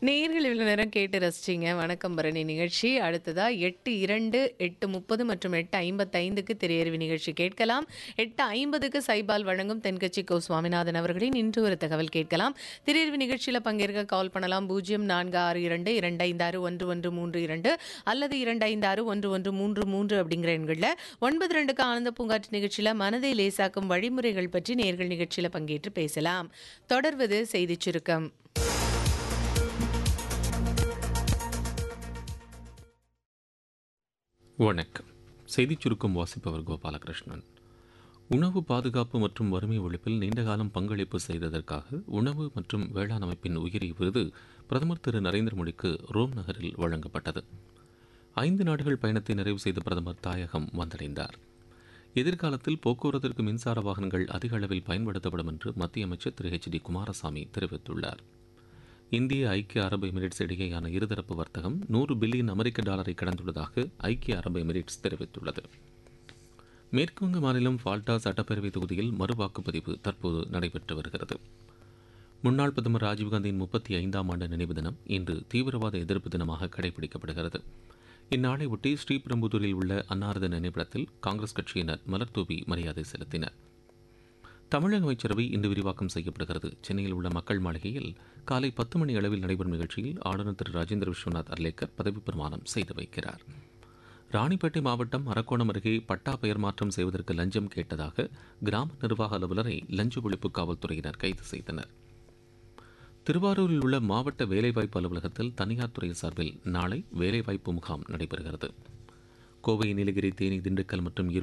நேயர்கள் இவ்வளோ நேரம் கேட்டு ரசிச்சிங்க வணக்கம் பரணி நிகழ்ச்சி அடுத்ததா எட்டு இரண்டு எட்டு முப்பது மற்றும் எட்டு ஐம்பத்தைந்துக்கு திரையறிவு நிகழ்ச்சி கேட்கலாம் எட்டு ஐம்பதுக்கு சைபால் வழங்கும் தென்கட்சி கோ சுவாமிநாதன் அவர்களின் இன்று ஒரு தகவல் கேட்கலாம் திரையறிவு நிகழ்ச்சியில் பங்கேற்க கால் பண்ணலாம் பூஜ்ஜியம் நான்கு ஆறு இரண்டு இரண்டு ஐந்து ஆறு ஒன்று ஒன்று மூன்று இரண்டு அல்லது இரண்டு ஐந்து ஆறு ஒன்று ஒன்று மூன்று மூன்று அப்படிங்கிற எண்களில் ஒன்பது ரெண்டுக்கு ஆனந்த பூங்காற்று நிகழ்ச்சியில் மனதை லேசாக்கும் வழிமுறைகள் பற்றி நேர்கள் நிகழ்ச்சியில் பங்கேற்று பேசலாம் தொடர்வது செய்திச் சுருக்கம் வணக்கம் செய்திச் சுருக்கம் வாசிப்பவர் கோபாலகிருஷ்ணன் உணவு பாதுகாப்பு மற்றும் வறுமை ஒழிப்பில் நீண்டகாலம் பங்களிப்பு செய்ததற்காக உணவு மற்றும் வேளாண் அமைப்பின் உயரிய விருது பிரதமர் திரு நரேந்திர மோடிக்கு ரோம் நகரில் வழங்கப்பட்டது ஐந்து நாடுகள் பயணத்தை நிறைவு செய்த பிரதமர் தாயகம் வந்தடைந்தார் எதிர்காலத்தில் போக்குவரத்திற்கு மின்சார வாகனங்கள் அதிக அளவில் பயன்படுத்தப்படும் என்று மத்திய அமைச்சர் திரு ஹெச் டி குமாரசாமி தெரிவித்துள்ளார் இந்திய ஐக்கிய அரபு எமிரேட்ஸ் இடையேயான இருதரப்பு வர்த்தகம் நூறு பில்லியன் அமெரிக்க டாலரை கடந்துள்ளதாக ஐக்கிய அரபு எமிரேட்ஸ் தெரிவித்துள்ளது மேற்குவங்க மாநிலம் ஃபால்டா சட்டப்பேரவை தொகுதியில் மறுவாக்குப்பதிவு தற்போது நடைபெற்று வருகிறது முன்னாள் பிரதமர் ராஜீவ்காந்தியின் முப்பத்தி ஐந்தாம் ஆண்டு நினைவு தினம் இன்று தீவிரவாத எதிர்ப்பு தினமாக கடைபிடிக்கப்படுகிறது இந்நாளை ஒட்டி ஸ்ரீபெரும்புதூரில் உள்ள அன்னாரது நினைவிடத்தில் காங்கிரஸ் கட்சியினர் மலர்தூவி மரியாதை செலுத்தினர் தமிழக அமைச்சரவை இன்று விரிவாக்கம் செய்யப்படுகிறது சென்னையில் உள்ள மக்கள் மாளிகையில் காலை பத்து மணி அளவில் நடைபெறும் நிகழ்ச்சியில் ஆளுநர் திரு ராஜேந்திர விஸ்வநாத் அர்லேக்கர் பதவிப் பிரமாணம் செய்து வைக்கிறார் ராணிப்பேட்டை மாவட்டம் அரக்கோணம் அருகே பட்டா பெயர் மாற்றம் செய்வதற்கு லஞ்சம் கேட்டதாக கிராம நிர்வாக அலுவலரை லஞ்ச ஒழிப்பு காவல்துறையினர் கைது செய்தனர் திருவாரூரில் உள்ள மாவட்ட வேலைவாய்ப்பு அலுவலகத்தில் தனியார் துறை சார்பில் நாளை வேலைவாய்ப்பு முகாம் நடைபெறுகிறது கோவை நீலகிரி தேனி திண்டுக்கல் மற்றும்